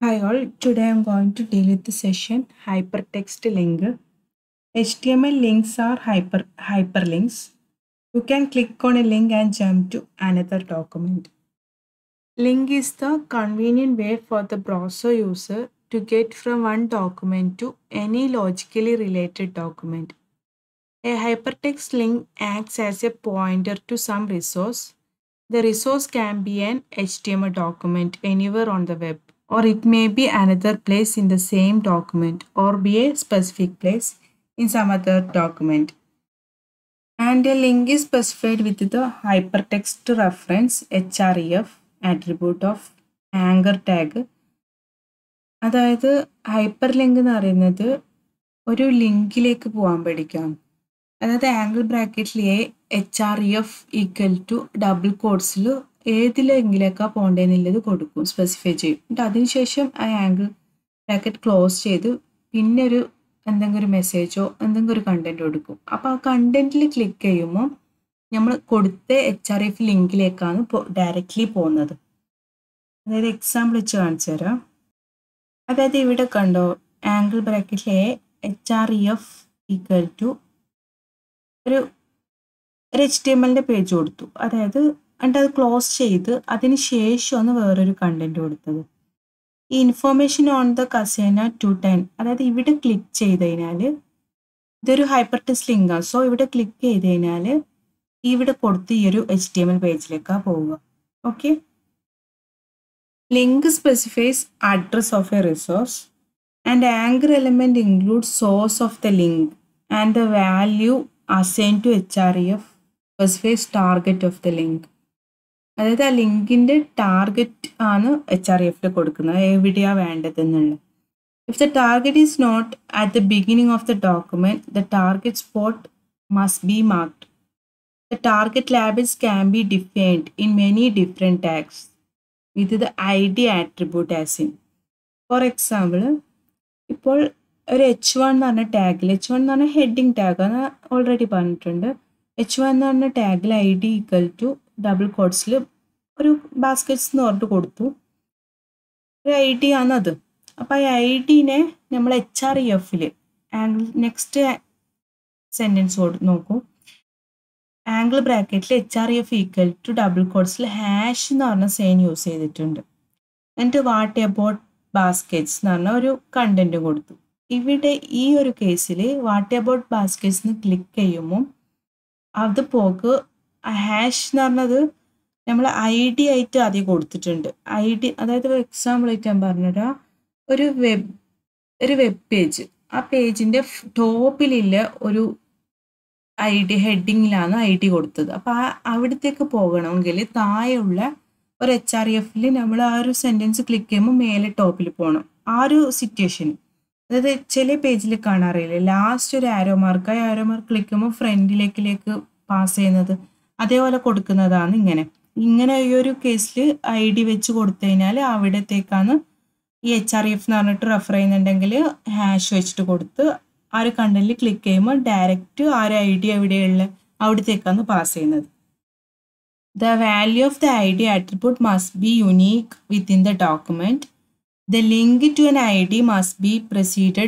Hi all, today I'm going to deal with the session hypertext link. HTML links are hyper hyperlinks. You can click on a link and jump to another document. Link is the convenient way for the browser user to get from one document to any logically related document. A hypertext link acts as a pointer to some resource. The resource can be an HTML document anywhere on the web, or it may be another place in the same document, or be a specific place in some other document. And a link is specified with the hypertext reference href attribute of anchor tag. അതായത് hyper link എന്ന് പറയുന്നത് ഒരു ലിങ്കിലേക്ക് പോകാൻ പഠിക്കാം അതായത് angle ബ്രാക്കറ്റിൽ A H R F equal to double കോഡ്സിൽ ഏതിലെങ്കിലേക്കാണ് പോകേണ്ടതെന്നുള്ളത് കൊടുക്കും സ്പെസിഫൈ ചെയ്യും എന്നിട്ട് അതിനുശേഷം ആ ആംഗിൾ ബ്രാക്കറ്റ് ക്ലോസ് ചെയ്ത് പിന്നെ ഒരു എന്തെങ്കിലും ഒരു മെസ്സേജോ എന്തെങ്കിലും ഒരു കണ്ടന്റ് കൊടുക്കും അപ്പോൾ ആ കണ്ടന്റിൽ ക്ലിക്ക് ചെയ്യുമ്പോൾ നമ്മൾ കൊടുത്ത എച്ച് ആർ എഫ് ലിങ്കിലേക്കാണ് ഡയറക്റ്റ്ലി പോകുന്നത് അതായത് എക്സാമ്പിൾ വെച്ച് കാണിച്ചു തരാം അതായത് ഇവിടെ കണ്ടോ ആംഗിൾ ബ്രാക്കറ്റിലെ H R F equal to ഒരു ഒരു എച്ച് ടി എം എല്ലിൻ്റെ പേജ് കൊടുത്തു അതായത് എന്നിട്ട് അത് ക്ലോസ് ചെയ്ത് അതിന് ശേഷമാണ് വേറൊരു കണ്ടന്റ് കൊടുത്തത് ഈ ഇൻഫോർമേഷൻ ഓൺ ദ കസേന ടു ടെൻ അതായത് ഇവിടെ ക്ലിക്ക് ചെയ്ത് കഴിഞ്ഞാൽ ഇതൊരു ഹൈപ്പർ ടെസ്റ്റ് ലിങ്കാണ് സോ ഇവിടെ ക്ലിക്ക് ചെയ്ത് കഴിഞ്ഞാൽ ഇവിടെ കൊടുത്ത് ഈ ഒരു എച്ച് ടി എം എൽ പേജിലേക്കാണ് പോവുക okay link specifies address of a resource and anchor element include source of the link and the value assign to H R F specifies target of the link അതായത് ആ ലിങ്കിൻ്റെ target ആണ് H R എഫിൽ കൊടുക്കുന്നത് എവിടെയാണ് വേണ്ടതെന്നുള്ളത് if the target is not at the beginning of the document the target spot must be marked the target labels can be defined in many different tags with the I D attribute as in for example ഇപ്പോൾ ഒരു H one എന്ന് പറഞ്ഞ ടാഗിൽ H one എന്ന് പറഞ്ഞ heading tag അത് already പറഞ്ഞിട്ടുണ്ട് H one എന്ന് പറഞ്ഞ ടാഗിൽ I D equal to double കോഡ്സിൽ ഒരു ബാസ്ക്കറ്റ്സ് എന്ന് പറഞ്ഞിട്ട് കൊടുത്തു ഒരു ഐ ഡി ആണ് അത് അപ്പോൾ ഈ ഐ ഡിനെ നമ്മൾ എച്ച് ആർ എഫിൽ ആംഗിൾ നെക്സ്റ്റ് സെൻറ്റൻസ് നോക്കൂ ആംഗിൾ ബ്രാക്കറ്റിൽ H R F equal to double കോഡ്സിൽ ഹാഷ് എന്ന് പറഞ്ഞ സൈൻ യൂസ് ചെയ്തിട്ടുണ്ട് എന്നിട്ട് വാട്ട് എബൌട്ട് ബാസ്ക്കറ്റ്സ് എന്ന് പറഞ്ഞ ഒരു കണ്ടന്റ് കൊടുത്തു ഇവിടെ ഈ ഒരു കേസിൽ വാട്ട് എബൌട്ട് ബാസ്ക്കറ്റ്സ് എന്ന് ക്ലിക്ക് ചെയ്യുമ്പോൾ അത് പോക്ക് ഹാഷ് എന്ന് പറഞ്ഞത് നമ്മൾ ഐ ഡി ആയിട്ട് ആദ്യം കൊടുത്തിട്ടുണ്ട് ഐ ഡി അതായത് എക്സാമ്പിൾ ആയിട്ട് ഞാൻ പറഞ്ഞുതരാം ഒരു വെബ് ഒരു വെബ് പേജ് ആ പേജിൻ്റെ ടോപ്പിലുള്ള ഒരു ഐ ഡി ഹെഡിങ്ങിലാണ് ഐ ഡി കൊടുത്തത് അപ്പോൾ ആ അവിടത്തേക്ക് പോകണമെങ്കിൽ താഴെയുള്ള ഒരു എച്ച് ആർ എഫിൽ നമ്മൾ ആ ഒരു സെൻറ്റൻസ് ക്ലിക്ക് ചെയ്യുമ്പോൾ മേലെ ടോപ്പിൽ പോകണം ആ ഒരു സിറ്റുവേഷൻ അതായത് ചില പേജിൽ കാണാറില്ല ലാസ്റ്റ് ഒരു ആരോ മാർക്ക് ആ ആരോ മാർക്ക് ക്ലിക്ക് ചെയ്യുമ്പോൾ ഫ്രണ്ടിലേക്കിലേക്ക് പാസ് ചെയ്യുന്നത് അതേപോലെ കൊടുക്കുന്നതാണ് ഇങ്ങനെ ഇങ്ങനെ ഈ ഒരു കേസിൽ ഐ ഡി വെച്ച് കൊടുത്തു കഴിഞ്ഞാൽ അവിടത്തേക്കാണ് ഈ എച്ച് ആർ എഫ് എന്ന് പറഞ്ഞിട്ട് റെഫർ ചെയ്യുന്നുണ്ടെങ്കിൽ ഹാഷ് വെച്ചിട്ട് കൊടുത്ത് ആ ഒരു കണ്ടന്റിൽ ക്ലിക്ക് ചെയ്യുമ്പോൾ ഡയറക്റ്റ് ആ ഒരു ഐ ഡി എവിടെയുള്ള അവിടത്തേക്കാണ് പാസ് ചെയ്യുന്നത് the value of the I D attribute must be unique within the document the link to an I D must be proceeded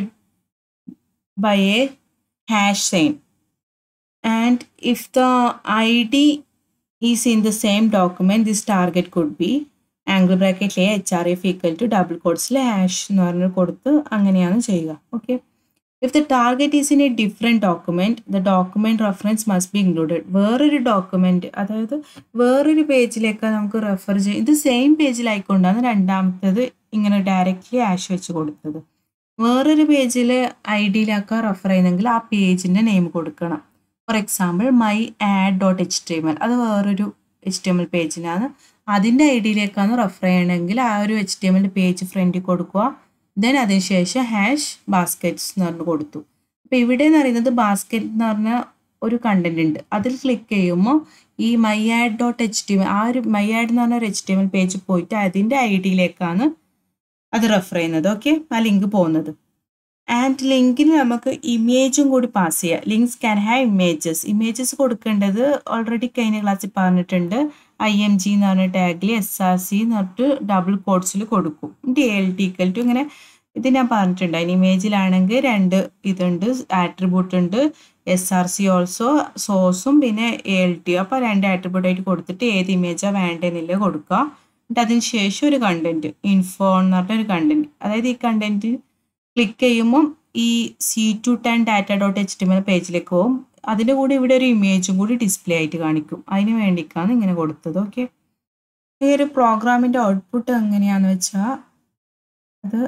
by a hash sign and if the id is in the same document this target could be angle ബ്രാക്കറ്റിലെ H R F equal to double കോഡ്സിലെ hash എന്ന് പറഞ്ഞ് കൊടുത്ത് അങ്ങനെയാണ് ചെയ്യുക okay if the target is in a different document the document reference must be included വേറൊരു document അതായത് വേറൊരു പേജിലേക്ക് നമുക്ക് റെഫർ ചെയ്യും ഇത് സെയിം പേജിലായിക്കൊണ്ടാണ് രണ്ടാമത്തേത് ഇങ്ങനെ ഡയറക്റ്റ്ലി ഹാഷ് വെച്ച് കൊടുത്തത് വേറൊരു പേജിൽ ഐ ഡിയിലൊക്കെ റെഫർ ചെയ്യുന്നെങ്കിൽ ആ പേജിൻ്റെ നെയിം കൊടുക്കണം for example my ad dot H T M L അത് വേറൊരു എച്ച് ടി എം എൽ പേജിലാണ് അതിൻ്റെ ഐ ഡിയിലേക്കാണ് റെഫർ ചെയ്യണമെങ്കിൽ ആ ഒരു H T M L page ഫ്രണ്ടിൽ കൊടുക്കുക ദെൻ അതിനുശേഷം ഹാഷ് ബാസ്ക്കറ്റ്സ് എന്ന് പറഞ്ഞ് കൊടുത്തു അപ്പോൾ ഇവിടെ എന്ന് പറയുന്നത് ബാസ്ക്കറ്റ് എന്ന് പറഞ്ഞ ഒരു കണ്ടന്റ് ഉണ്ട് അതിൽ ക്ലിക്ക് ചെയ്യുമ്പോൾ ഈ my ad dot H T M ആ ഒരു മൈ ആഡ് എന്ന് പറഞ്ഞ ഒരു H T M L page പോയിട്ട് അതിൻ്റെ ഐ ഡിയിലേക്കാണ് അത് റെഫർ ചെയ്യുന്നത് ഓക്കെ ആ ലിങ്ക് പോകുന്നത് ആൻഡ് ലിങ്കിന് നമുക്ക് ഇമേജും കൂടി പാസ് ചെയ്യാം links can have images images കൊടുക്കേണ്ടത് ഓൾറെഡി കഴിഞ്ഞ ക്ലാസ്സിൽ പറഞ്ഞിട്ടുണ്ട് ഐ എം ജി എന്ന് പറഞ്ഞ ടാഗിൽ എസ് ആർ സി എന്ന് പറഞ്ഞിട്ട് ഡബിൾ കോഡ്സിൽ കൊടുക്കും D L T equal to ഇങ്ങനെ ഇത് ഞാൻ പറഞ്ഞിട്ടുണ്ട് അതിന് ഇമേജിലാണെങ്കിൽ രണ്ട് ഇതുണ്ട് ആട്രിബ്യൂട്ട് ഉണ്ട് എസ് ആർ സി ഓൾസോ സോഴ്സും പിന്നെ എ എൽ ടി അപ്പോൾ രണ്ട് ആട്രിബ്യൂട്ട് ആയിട്ട് കൊടുത്തിട്ട് ഏത് ഇമേജാണ് വേണ്ടതെന്നില്ല കൊടുക്കുക എന്നിട്ട് അതിന് ശേഷം ഒരു കണ്ടന്റ് ഇൻഫോ എന്ന് പറഞ്ഞ ഒരു കണ്ടന്റ് അതായത് ഈ കണ്ടന്റ് ക്ലിക്ക് ചെയ്യുമ്പം ഈ C two ten data dot H T M L പേജിലേക്ക് പോകും അതിൻ്റെ കൂടെ ഇവിടെ ഒരു ഇമേജും കൂടി ഡിസ്പ്ലേ ആയിട്ട് കാണിക്കും അതിന് വേണ്ടിയിട്ടാണ് ഇങ്ങനെ കൊടുത്തത് ഓക്കെ ഈ ഒരു പ്രോഗ്രാമിൻ്റെ ഔട്ട്പുട്ട് എങ്ങനെയാണെന്ന് വെച്ചാൽ അത്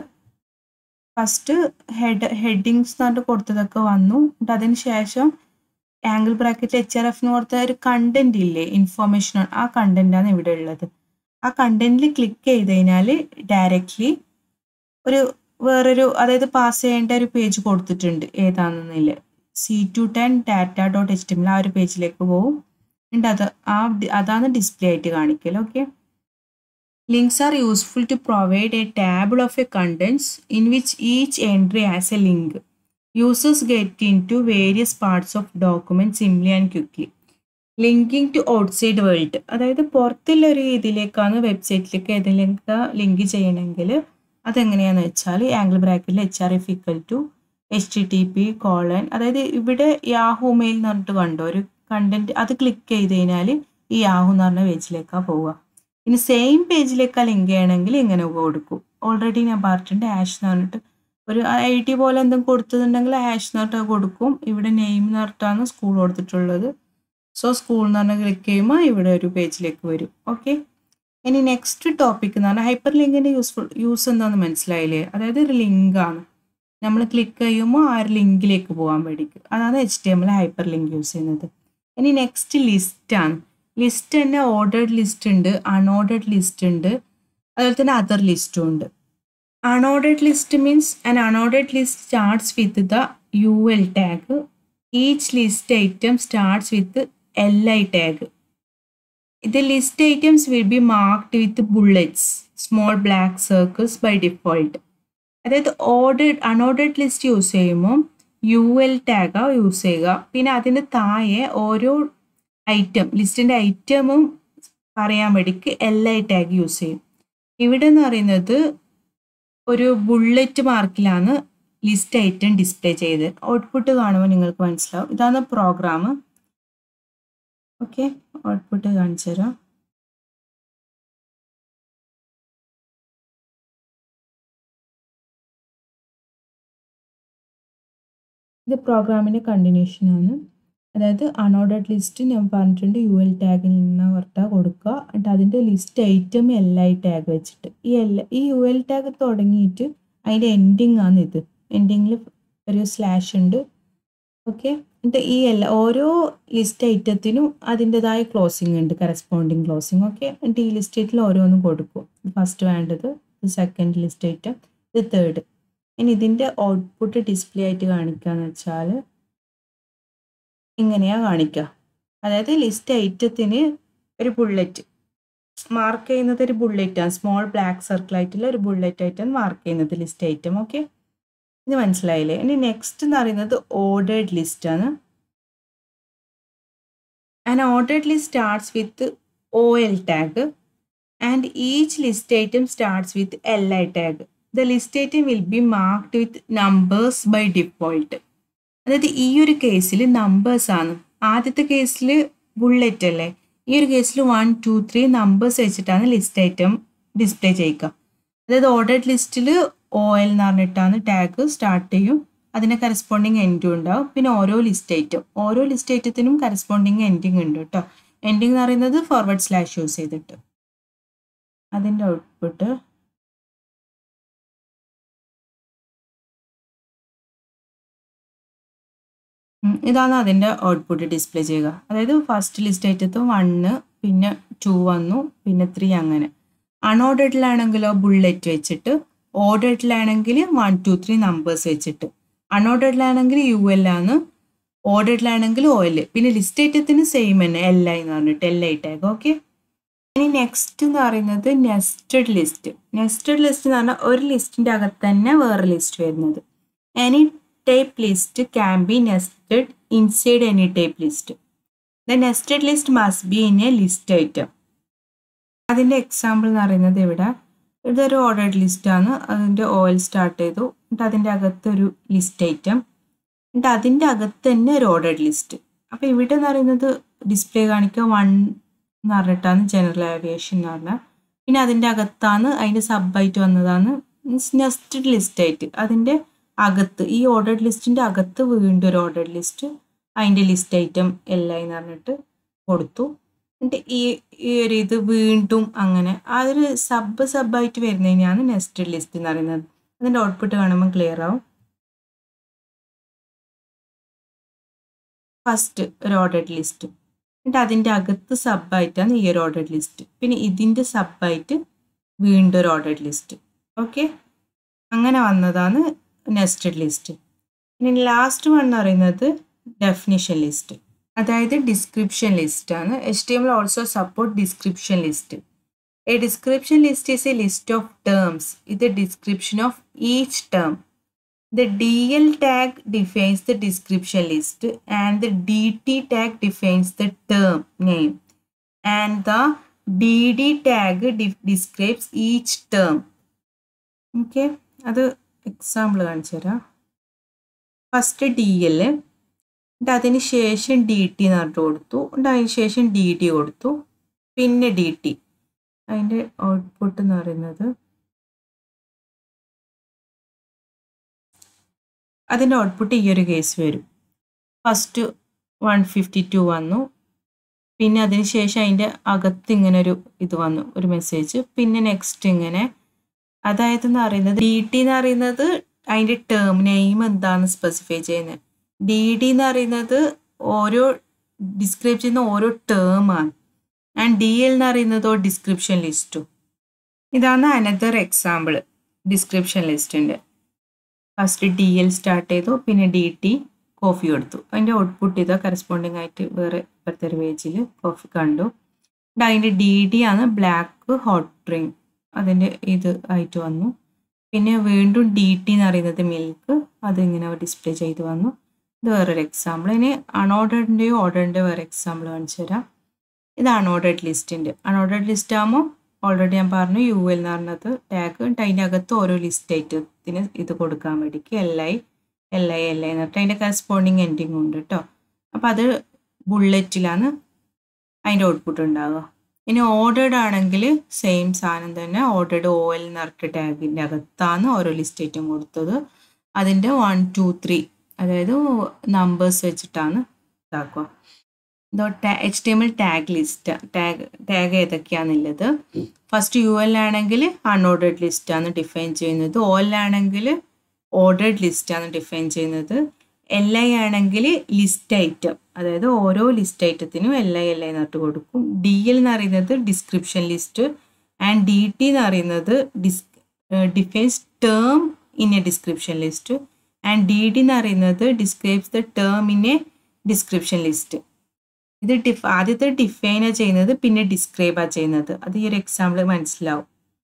ഫസ്റ്റ് ഹെഡ് ഹെഡിങ്സ് എന്നിട്ട് കൊടുത്തതൊക്കെ വന്നു എന്നിട്ട് അതിന് ശേഷം ആംഗിൾ ബ്രാക്കറ്റിൽ എച്ച് ആർ എഫിന് കൊടുത്ത ഒരു കണ്ടന്റ് ഇല്ലേ ഇൻഫോർമേഷൻ ആ കണ്ടന്റാണ് ഇവിടെ ഉള്ളത് ആ കണ്ടന്റിൽ ക്ലിക്ക് ചെയ്ത് കഴിഞ്ഞാൽ ഡയറക്റ്റ്ലി ഒരു വേറൊരു അതായത് പാസ് ചെയ്യേണ്ട ഒരു പേജ് കൊടുത്തിട്ടുണ്ട് ഏതാണെന്നില്ല C two ten data dot H T M ആ ഒരു പേജിലേക്ക് പോകും എന്നിട്ട് അത് ആ അതാണ് ഡിസ്പ്ലേ ആയിട്ട് കാണിക്കൽ okay links are useful to provide a table of a contents in which each entry as a link users get into various parts of document simply and quickly linking to outside world അതായത് പുറത്തുള്ള ഒരു ഇതിലേക്കാണ് വെബ്സൈറ്റിലേക്ക് ഏതെങ്കിലുമൊക്കെ link ചെയ്യണമെങ്കിൽ അതെങ്ങനെയാണെന്ന് വെച്ചാൽ angle ബ്രാക്കറ്റിൽ H R F equal to H T T P colon അതായത് ഇവിടെ യാഹൂ മെയിൽ എന്ന് പറഞ്ഞിട്ട് കണ്ടോ ഒരു കണ്ടന്റ് അത് ക്ലിക്ക് ചെയ്ത് കഴിഞ്ഞാൽ ഈ യാഹു എന്ന് പറഞ്ഞ പേജിലേക്കാണ് പോവുക ഇനി സെയിം പേജിലേക്കാണ് ലിങ്ക് ചെയ്യണമെങ്കിൽ ഇങ്ങനെ കൊടുക്കും ഓൾറെഡി ഞാൻ പറഞ്ഞിട്ടുണ്ട് ആഷ് എന്ന് പറഞ്ഞിട്ട് ഒരു ഐ ടി പോലെ എന്തെങ്കിലും കൊടുത്തിട്ടുണ്ടെങ്കിൽ ആഷ് എന്ന് പറഞ്ഞിട്ട് കൊടുക്കും ഇവിടെ നെയിം എന്ന് പറഞ്ഞിട്ടാണ് സ്കൂൾ കൊടുത്തിട്ടുള്ളത് സോ സ്കൂൾ എന്ന് പറഞ്ഞാൽ ക്ലിക്ക് ചെയ്യുമ്പോൾ ഇവിടെ ഒരു പേജിലേക്ക് വരും ഓക്കെ ഇനി നെക്സ്റ്റ് ടോപ്പിക് എന്ന് പറഞ്ഞാൽ ഹൈപ്പർ ലിങ്കിൻ്റെ യൂസ്ഫുൾ യൂസ് എന്താണെന്ന് മനസ്സിലായില്ലേ അതായത് ഒരു ലിങ്കാണ് നമ്മൾ ക്ലിക്ക് ചെയ്യുമ്പോൾ ആ ഒരു ലിങ്കിലേക്ക് പോകാൻ വേണ്ടിയിട്ട് അതാണ് എച്ച് ടി എമ്മിൽ ഹൈപ്പർ ലിങ്ക് യൂസ് ചെയ്യുന്നത് ഇനി നെക്സ്റ്റ് ലിസ്റ്റാണ് ലിസ്റ്റ് തന്നെ ഓർഡേഡ് ലിസ്റ്റ് ഉണ്ട് അൺഓർഡേഡ് ലിസ്റ്റ് ഉണ്ട് അതുപോലെ തന്നെ അതർ ലിസ്റ്റും ഉണ്ട് unordered list means an unordered list starts with the U L tag each list item starts with L I tag The list items will be marked with bullets, small black circles by default. അതായത് ordered unordered list use ചെയ്യുമ്പോൾ U L ടാഗാ use ചെയ്യുക പിന്നെ അതിന് താഴെ ഓരോ item ലിസ്റ്റിൻ്റെ ഐറ്റമും പറയാൻ വേണ്ടിക്ക് എൽ ഐ ടാഗ് യൂസ് ചെയ്യും ഇവിടെ എന്ന് പറയുന്നത് ഒരു ബുള്ളറ്റ് മാർക്കിലാണ് ലിസ്റ്റ് ഐറ്റം ഡിസ്പ്ലേ ചെയ്ത് ഔട്ട്പുട്ട് കാണുമ്പോൾ നിങ്ങൾക്ക് മനസ്സിലാവും ഇതാണ് പ്രോഗ്രാം ഓക്കെ ഔട്ട്പുട്ട് കാണിച്ചു തരാം ഇത് പ്രോഗ്രാമിൻ്റെ കണ്ടിന്യൂഷൻ ആണ് അതായത് അൺഓർഡേഡ് ലിസ്റ്റ് ഞാൻ പറഞ്ഞിട്ടുണ്ട് യു എൽ ടാഗിൽ നിന്ന് പറഞ്ഞാൽ കൊടുക്കുക എന്നിട്ട് അതിൻ്റെ list item L I tag വെച്ചിട്ട് ഈ എൽ ഈ യു എൽ ടാഗ് തുടങ്ങിയിട്ട് അതിൻ്റെ എൻഡിങ് ആണ് ഇത് എൻഡിങ്ങിൽ ഒരു സ്ലാഷ് ഉണ്ട് ഓക്കെ എന്നിട്ട് ഈ എല്ലാ ഓരോ ലിസ്റ്റ് ഐറ്റത്തിനും അതിൻ്റെതായ ക്ലോസിംഗ് ഉണ്ട് കറസ്പോണ്ടിങ് ക്ലോസിംഗ് ഓക്കെ എന്നിട്ട് ഈ ലിസ്റ്റ് ഐറ്റിൽ ഓരോന്നും കൊടുക്കും ഫസ്റ്റ് വേണ്ടത് ഇത് സെക്കൻഡ് ലിസ്റ്റ് ഐറ്റം ഇത് തേർഡ് ഇനി ഇതിൻ്റെ ഔട്ട്പുട്ട് ഡിസ്പ്ലേ ആയിട്ട് കാണിക്കുകയെന്ന് വെച്ചാൽ ഇങ്ങനെയാണ് കാണിക്കുക അതായത് ലിസ്റ്റ് ഐറ്റത്തിന് ഒരു ബുള്ളറ്റ് മാർക്ക് ചെയ്യുന്നത് ഒരു ബുള്ളറ്റാണ് സ്മോൾ ബ്ലാക്ക് സർക്കിൾ ആയിട്ടുള്ള ഒരു ബുള്ളറ്റ് ആയിട്ടാണ് മാർക്ക് ചെയ്യുന്നത് ലിസ്റ്റ് ഐറ്റം ഓക്കെ ഇത് മനസ്സിലായില്ലേ ഇനി നെക്സ്റ്റ് എന്ന് പറയുന്നത് ഓർഡേഡ് ലിസ്റ്റ് ആണ് and ordered list starts with O L tag and each list item starts with L I tag the list item will be marked with numbers by default അതായത് ഈ ഒരു കേസിൽ നമ്പേഴ്സ് ആണ് ആദ്യത്തെ കേസിൽ ബുള്ളറ്റ് അല്ലേ ഈ ഒരു കേസിൽ വൺ ടു ത്രീ നമ്പേഴ്സ് വെച്ചിട്ടാണ് ലിസ്റ്റ് ഐറ്റം ഡിസ്പ്ലേ ചെയ്യുക അതായത് ഓർഡേഡ് ലിസ്റ്റിൽ ഒ എൽ എന്ന് പറഞ്ഞിട്ടാണ് ടാഗ് സ്റ്റാർട്ട് ചെയ്യും അതിന് കറസ്പോണ്ടിങ് എൻഡും ഉണ്ടാവും പിന്നെ ഓരോ ലിസ്റ്റ് ഐറ്റം ഓരോ ലിസ്റ്റ് ഐറ്റത്തിനും കറസ്പോണ്ടിങ് എൻഡിങ് ഉണ്ട് കേട്ടോ എൻഡിങ് എന്ന് പറയുന്നത് ഫോർവേഡ് സ്ലാഷ് യൂസ് ചെയ്തിട്ട് അതിൻ്റെ ഔട്ട്പുട്ട് ഇതാണ് അതിൻ്റെ ഔട്ട്പുട്ട് ഡിസ്പ്ലേ ചെയ്യുക അതായത് ഫസ്റ്റ് ലിസ്റ്റ് ഐറ്റത്ത് വണ്ണ് പിന്നെ ടു വന്നു പിന്നെ ത്രീ അങ്ങനെ അൺഓർഡേഡിലാണെങ്കിലോ ബുള്ളറ്റ് വെച്ചിട്ട് ഓർഡേഡിലാണെങ്കിൽ വൺ ടു ത്രീ നമ്പേഴ്സ് വെച്ചിട്ട് അൺഓർഡേഡിലാണെങ്കിൽ യു എൽ ആണ് ഓർഡേഡിലാണെങ്കിൽ ഒ എൽ പിന്നെ ലിസ്റ്റ് ഐറ്റത്തിന് സെയിം തന്നെ എൽ ഐ എന്ന് പറഞ്ഞിട്ട് എൽ ഐ ടാഗ് ഓക്കെ ഇനി നെക്സ്റ്റ് എന്ന് പറയുന്നത് നെസ്റ്റഡ് ലിസ്റ്റ് നെസ്റ്റഡ് ലിസ്റ്റ് എന്ന് പറഞ്ഞാൽ ഒരു ലിസ്റ്റിൻ്റെ അകത്ത് തന്നെ വേറെ ലിസ്റ്റ് വരുന്നത് any type list can be nested inside any type list. The nested list must be in a list item. അതിൻ്റെ എക്സാമ്പിൾ എന്ന് പറയുന്നത് ഇവിടെ ഇതൊരു ഓർഡേഡ് ലിസ്റ്റാണ് അതിൻ്റെ ഓയിൽ സ്റ്റാർട്ട് ചെയ്തു എന്നിട്ട് അതിൻ്റെ അകത്ത് ഒരു ലിസ്റ്റ് ഐറ്റം എന്നിട്ട് അതിൻ്റെ അകത്ത് തന്നെ ഒരു ഓർഡേഡ് ലിസ്റ്റ് അപ്പോൾ ഇവിടെ എന്ന് പറയുന്നത് ഡിസ്പ്ലേ കാണിക്കുക വൺ എന്ന് പറഞ്ഞിട്ടാണ് ജനറൽ ഏവിയേഷൻ എന്ന് പറഞ്ഞാൽ പിന്നെ അതിൻ്റെ അകത്താണ് അതിൻ്റെ സബായിട്ട് വന്നതാണ് മീൻസ് നെസ്റ്റഡ് ലിസ്റ്റ് ആയിട്ട് അതിൻ്റെ അകത്ത് ഈ ഓർഡേഡ് ലിസ്റ്റിൻ്റെ അകത്ത് വീണ്ടും ഒരു ഓർഡേഡ് ലിസ്റ്റ് അതിൻ്റെ ലിസ്റ്റ് ഐറ്റം എല്ലാം എന്ന് പറഞ്ഞിട്ട് കൊടുത്തു എന്നിട്ട് ഈ ഈ ഒരു ഇത് വീണ്ടും അങ്ങനെ ആ ഒരു സബ് സബായിട്ട് വരുന്നതിനെയാണ് നെസ്റ്റഡ് ലിസ്റ്റ് എന്ന് പറയുന്നത് അതിൻ്റെ ഔട്ട്പുട്ട് കാണുമ്പോൾ ക്ലിയർ ആവും ഫസ്റ്റ് ഒരു ഓർഡേഡ് ലിസ്റ്റ് എന്നിട്ട് അതിൻ്റെ അകത്ത് സബായിട്ടാണ് ഈ ഒരു ഓർഡേഡ് ലിസ്റ്റ് പിന്നെ ഇതിൻ്റെ സബായിട്ട് വീണ്ടും ഒരു ഓർഡേഡ് ലിസ്റ്റ് ഓക്കെ അങ്ങനെ വന്നതാണ് നെസ്റ്റഡ് ലിസ്റ്റ് ഇനി ലാസ്റ്റ് വൺ എന്ന് പറയുന്നത് ഡെഫിനിഷൻ ലിസ്റ്റ് അതായത് ഡിസ്ക്രിപ്ഷൻ ലിസ്റ്റ് ആണ് H T M L also support description list a description list is a list of terms ഇത് description of each term The DL tag defines the description list and the DT tag defines the term name and the DD tag de- describes each term. Okay അത് example കാണിച്ചു തരാം first D L എന്നിട്ട് അതിന് ശേഷം D T എന്ന് പറഞ്ഞിട്ട് കൊടുത്തു എന്നിട്ട് അതിന് ശേഷം ഡി ഡി കൊടുത്തു പിന്നെ ഡി ടി അതിൻ്റെ ഔട്ട്പുട്ട് എന്ന് പറയുന്നത് അതിൻ്റെ ഔട്ട്പുട്ട് ഈ ഒരു കേസ് വരും ഫസ്റ്റ് വൺ ഫിഫ്റ്റി ടു വന്നു പിന്നെ അതിന് ശേഷം അതിൻ്റെ അകത്ത് ഇങ്ങനെ ഒരു ഇത് വന്നു ഒരു മെസ്സേജ് പിന്നെ നെക്സ്റ്റ് ഇങ്ങനെ അതായത് എന്ന് പറയുന്നത് ഡി ടി എന്ന് പറയുന്നത് അതിൻ്റെ ടേം നെയിം എന്താണെന്ന് സ്പെസിഫൈ ചെയ്യുന്നത് ഡി ഡി എന്ന് പറയുന്നത് ഓരോ ഡിസ്ക്രൈബ് ചെയ്യുന്ന ഓരോ ടേമാണ് ആൻഡ് ഡി എൽ എന്ന് പറയുന്നതോ ഡിസ്ക്രിപ്ഷൻ ലിസ്റ്റും ഇതാണ് അനദർ എക്സാമ്പിൾ ഡിസ്ക്രിപ്ഷൻ ലിസ്റ്റിൻ്റെ ഫസ്റ്റ് ഡി എൽ സ്റ്റാർട്ട് ചെയ്തു പിന്നെ ഡി ടി കോഫി കൊടുത്തു അതിൻ്റെ ഔട്ട്പുട്ട് ഇതാ കറസ്പോണ്ടിങ് ആയിട്ട് വേറെ ഇപ്പോഴത്തെ ഒരു പേജിൽ കോഫി കണ്ടു അതിൻ്റെ ഡി ഡി ആണ് ബ്ലാക്ക് ഹോട്ട് ഡ്രിങ്ക് അതിൻ്റെ ഇത് ആയിട്ട് വന്നു പിന്നെ വീണ്ടും ഡി ടി എന്ന് പറയുന്നത് മിൽക്ക് അതിങ്ങനെ ഡിസ്പ്ലേ ചെയ്ത് വന്നു ഇത് വേറൊരു എക്സാമ്പിൾ ഇനി അൺഓർഡറിൻ്റെയോ ഓർഡറിൻ്റെയോ വേറെ എക്സാമ്പിൾ കാണിച്ചു തരാം ഇത് അൺഓർഡേഡ് ലിസ്റ്റിൻ്റെ അൺഓർഡേഡ് ലിസ്റ്റ് ആകുമ്പോൾ ഓൾറെഡി ഞാൻ പറഞ്ഞു യു എൽ എന്ന് പറഞ്ഞത് ടാഗ് അതിൻ്റെ അകത്ത് ഓരോ ലിസ്റ്റ് ഐറ്റത്തിന് ഇത് കൊടുക്കാൻ വേണ്ടിക്ക് L I L I L I എന്ന് പറഞ്ഞിട്ട് അതിൻ്റെ കറസ്പോണ്ടിങ് എൻഡിങ് ഉണ്ട് കേട്ടോ അപ്പോൾ അത് ബുള്ളറ്റിലാണ് അതിൻ്റെ ഔട്ട്പുട്ട് ഉണ്ടാവുക ഇനി ഓർഡേഡ് ആണെങ്കിൽ സെയിം സാധനം തന്നെ ഓർഡേഡ് ഓ എൽ എന്ന് പറഞ്ഞിട്ട് ടാഗിൻ്റെ അകത്താണ് ഓരോ ലിസ്റ്റ് ഐറ്റം കൊടുത്തത് അതിൻ്റെ വൺ ടു ത്രീ അതായത് നമ്പേഴ്സ് വെച്ചിട്ടാണ് ഇതാക്കുക ഇതോ H T M L tag list tag tag ഏതൊക്കെയാണെന്നുള്ളത് ഫസ്റ്റ് യു എൽ ആണെങ്കിൽ അൺഓർഡേഡ് ലിസ്റ്റാണ് ഡിഫൈൻ ചെയ്യുന്നത് ഒ എൽ ആണെങ്കിൽ ഓർഡേഡ് ലിസ്റ്റാണ് ഡിഫൈൻ ചെയ്യുന്നത് എൽ ഐ ആണെങ്കിൽ ലിസ്റ്റ് ഐറ്റം അതായത് ഓരോ ലിസ്റ്റ് ഐറ്റത്തിനും എൽ ഐ എൽ ഐ എന്നിട്ട് കൊടുക്കും ഡി എൽ എന്ന് പറയുന്നത് description list and D T എന്ന് പറയുന്നത് dis defines term in a description list and D D എന്ന് പറയുന്നത് describes the term in a description list ഇത് ഡിഫ് ആദ്യത്തെ ഡിഫൈനാ ചെയ്യുന്നത് പിന്നെ ഡിസ്ക്രൈബാ ചെയ്യുന്നത് അത് ഈ ഒരു എക്സാമ്പിൾ മനസ്സിലാവും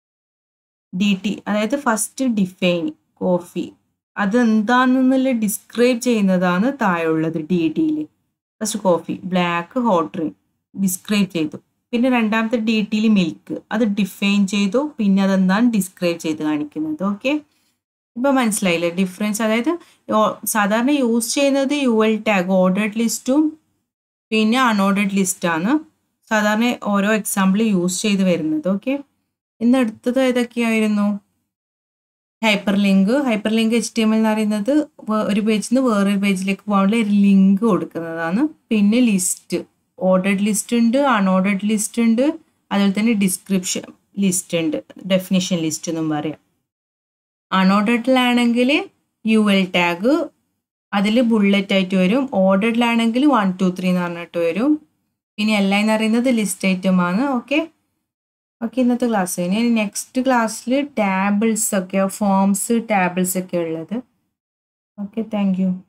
ഡി ടി അതായത് ഫസ്റ്റ് ഡിഫൈൻ കോഫി അതെന്താണെന്നുള്ള ഡിസ്ക്രൈബ് ചെയ്യുന്നതാണ് താഴെയുള്ളത് ഡി ഡിയിൽ first coffee black hot drink describe ചെയ്തു പിന്നെ രണ്ടാമത്തെ ഡി ടിയിൽ മിൽക്ക് അത് ഡിഫൈൻ ചെയ്തു പിന്നെ അതെന്താണ് ഡിസ്ക്രൈബ് ചെയ്ത് കാണിക്കുന്നത് ഓക്കെ ഇപ്പം മനസ്സിലായില്ലേ ഡിഫറൻസ് അതായത് സാധാരണ യൂസ് ചെയ്യുന്നത് യു എൽ ടാഗ് ഓർഡേഡ് ലിസ്റ്റും പിന്നെ അൺഓർഡേഡ് ലിസ്റ്റാണ് സാധാരണ ഓരോ എക്സാമ്പിൾ യൂസ് ചെയ്ത് വരുന്നത് ഓക്കെ ഇന്ന് അടുത്തത് ഏതൊക്കെയായിരുന്നു hyper link hyper link H T M L എന്ന് പറയുന്നത് ഒരു പേജിൽ നിന്ന് വേറൊരു പേജിലേക്ക് പോകാനുള്ള ഒരു ലിങ്ക് കൊടുക്കുന്നതാണ് പിന്നെ ലിസ്റ്റ് ഓർഡേഡ് ലിസ്റ്റ് ഉണ്ട് അൺഓർഡേഡ് ലിസ്റ്റ് ഉണ്ട് അതുപോലെ തന്നെ ഡിസ്ക്രിപ്ഷൻ ലിസ്റ്റ് ഉണ്ട് ഡെഫിനിഷൻ ലിസ്റ്റ് എന്നും പറയാം അൺഓർഡേഡിലാണെങ്കിൽ യു എൽ ടാഗ് അതിൽ ബുള്ളറ്റ് ആയിട്ട് വരും ഓർഡറിലാണെങ്കിൽ വൺ ടു ത്രീ എന്ന് പറഞ്ഞിട്ട് വരും പിന്നെ എല്ലാം എന്ന് പറയുന്നത് ലിസ്റ്റ് ഐറ്റം ആണ് ഓക്കെ ഓക്കെ ഇന്നത്തെ ക്ലാസ് ഇനി നെക്സ്റ്റ് ക്ലാസ്സിൽ ടാബിൾസ് ഒക്കെ ഫോംസ് ടാബിൾസ് ഒക്കെ ഉള്ളത് ഓക്കെ താങ്ക് യു